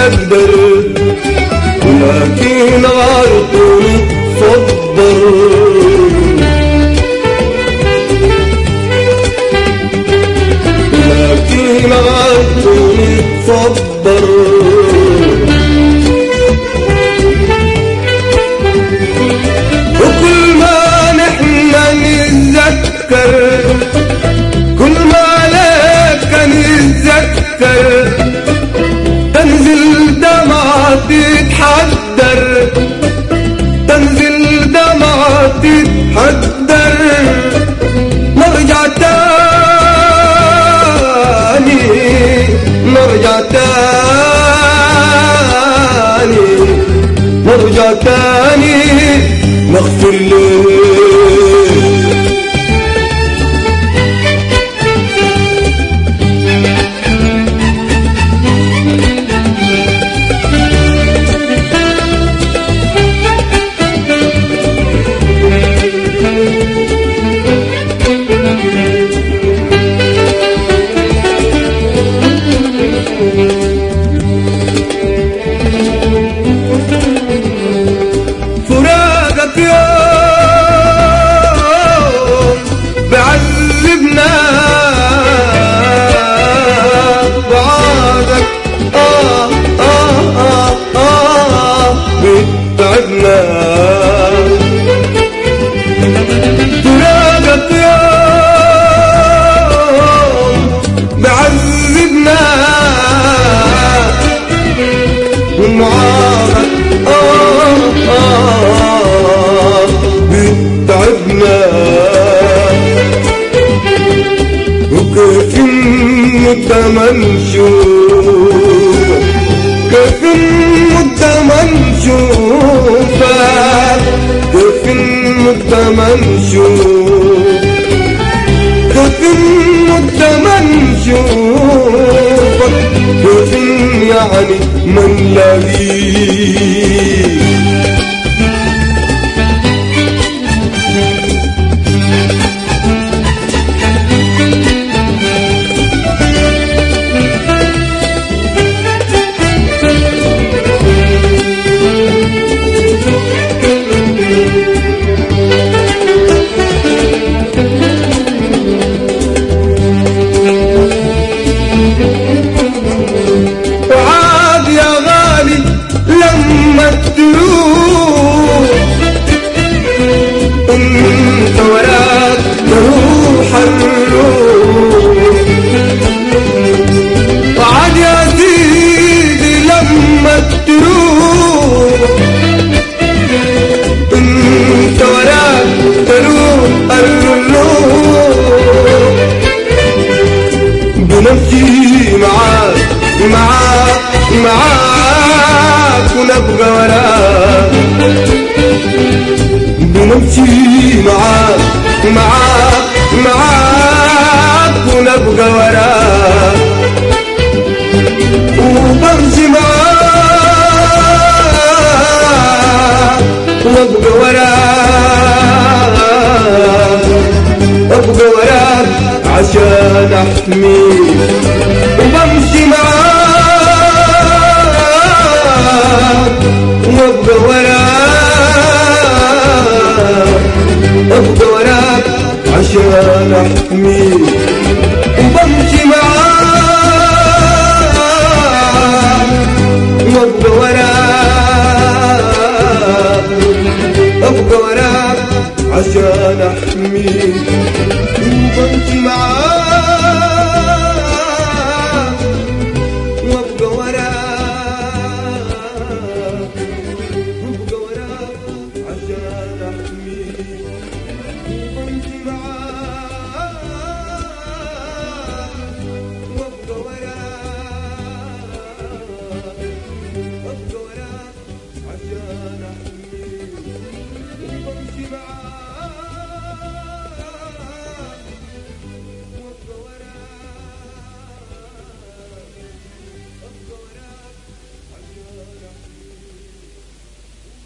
تقدر ولكن غلطوني صبر ولكن غلطوني صبر وكل ما نحن نتذكر كل ما عليك نتذكر تنزل دمعة تتحدر تنزل دمعة تتحدر نرجع تاني نرجع تاني نرجع تاني نغفر ليه فراقك يوم بعذبنا بعادك آه آه آه آه بتعبنا فراقك يوم بعذبنا ومعاك آه آه بتعبنا وكيف المدة منشوفة كيف المدة منشوفة كيف المدة منشوفة كيف المدة منشوفة كيف يعني من لاقيك وعاد يا غالي لما تروح انت وراك تروح الروح وعاد يا سيدي لما تروح انت وراك تروح الروح بنمشي معاك معاك معاك ونبقى وراك بنمشي معاك معاك معاك ونبقى وراك وبمشي معاك وابقى وراك ابقى وراك عشان احميك وبمشي معاك وابقى وراك ابقى وراك عشان احميك وبمشي معاك وابقى وراك ابقى وراك عشان احميك وبمشي معاك